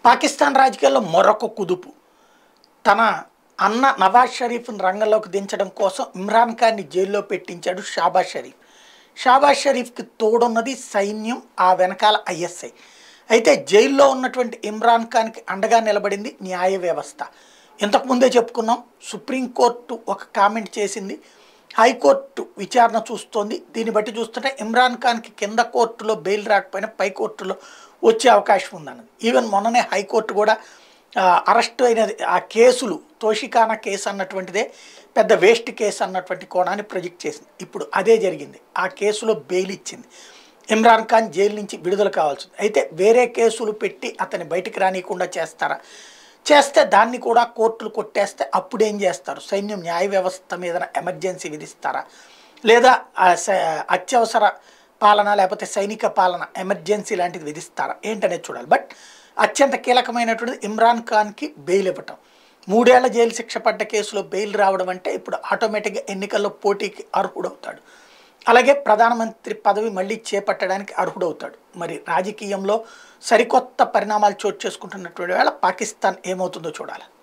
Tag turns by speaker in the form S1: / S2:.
S1: పాకిస్తాన్ రాజకీయాల్లో మరొక కుదుపు తన అన్న నవాజ్ షరీఫ్ను రంగంలోకి దించడం కోసం ఇమ్రాన్ ఖాన్ని జైల్లో పెట్టించాడు షాబాజ్ షరీఫ్ షాబాజ్ షరీఫ్కి తోడున్నది సైన్యం ఆ వెనకాల ఐఎస్ఐ అయితే జైల్లో ఉన్నటువంటి ఇమ్రాన్ ఖాన్కి అండగా నిలబడింది న్యాయ వ్యవస్థ ఇంతకుముందే చెప్పుకున్నాం సుప్రీంకోర్టు ఒక కామెంట్ చేసింది హైకోర్టు విచారణ చూస్తోంది దీన్ని బట్టి చూస్తుంటే ఇమ్రాన్ ఖాన్కి కింద కోర్టులో బెయిల్ రాకపోయినా పై కోర్టులో వచ్చే అవకాశం ఉందన్నది ఈవెన్ మొన్ననే హైకోర్టు కూడా ఆ, అరెస్ట్ అయినది ఆ కేసులు తోషికానా కేసు అన్నటువంటిదే పెద్ద వేస్ట్ కేసు అన్నటువంటి కోణాన్ని ప్రొజెక్ట్ చేసింది ఇప్పుడు అదే జరిగింది ఆ కేసులో బెయిల్ ఇచ్చింది ఇమ్రాన్ ఖాన్ జైలు నుంచి విడుదల కావాల్సింది అయితే వేరే కేసులు పెట్టి అతన్ని బయటికి రానియకుండా చేస్తారా చేస్తే దాన్ని కూడా కోర్టులు కొట్టేస్తే అప్పుడు ఏం చేస్తారు సైన్యం న్యాయ వ్యవస్థ మీద ఎమర్జెన్సీ విధిస్తారా లేదా ఆ స- అత్యవసర పాలన లేకపోతే సైనిక పాలన ఎమర్జెన్సీ లాంటిది విధిస్తారా ఏంటనేది చూడాలి బట్ అత్యంత కీలకమైనటువంటిది ఇమ్రాన్ ఖాన్కి బెయిల్ ఇవ్వటం మూడేళ్ల జైలు శిక్ష పడ్డ కేసులో బెయిల్ రావడం అంటే ఇప్పుడు ఆటోమేటిక్గా ఎన్నికల్లో పోటీకి అర్హుడవుతాడు అలాగే ప్రధానమంత్రి పదవి మళ్ళీ చేపట్టడానికి అర్హుడవుతాడు మరి రాజకీయంలో సరికొత్త పరిణామాలు చోటు చేసుకుంటున్నటువంటి వేళ పాకిస్తాన్ ఏమవుతుందో చూడాలి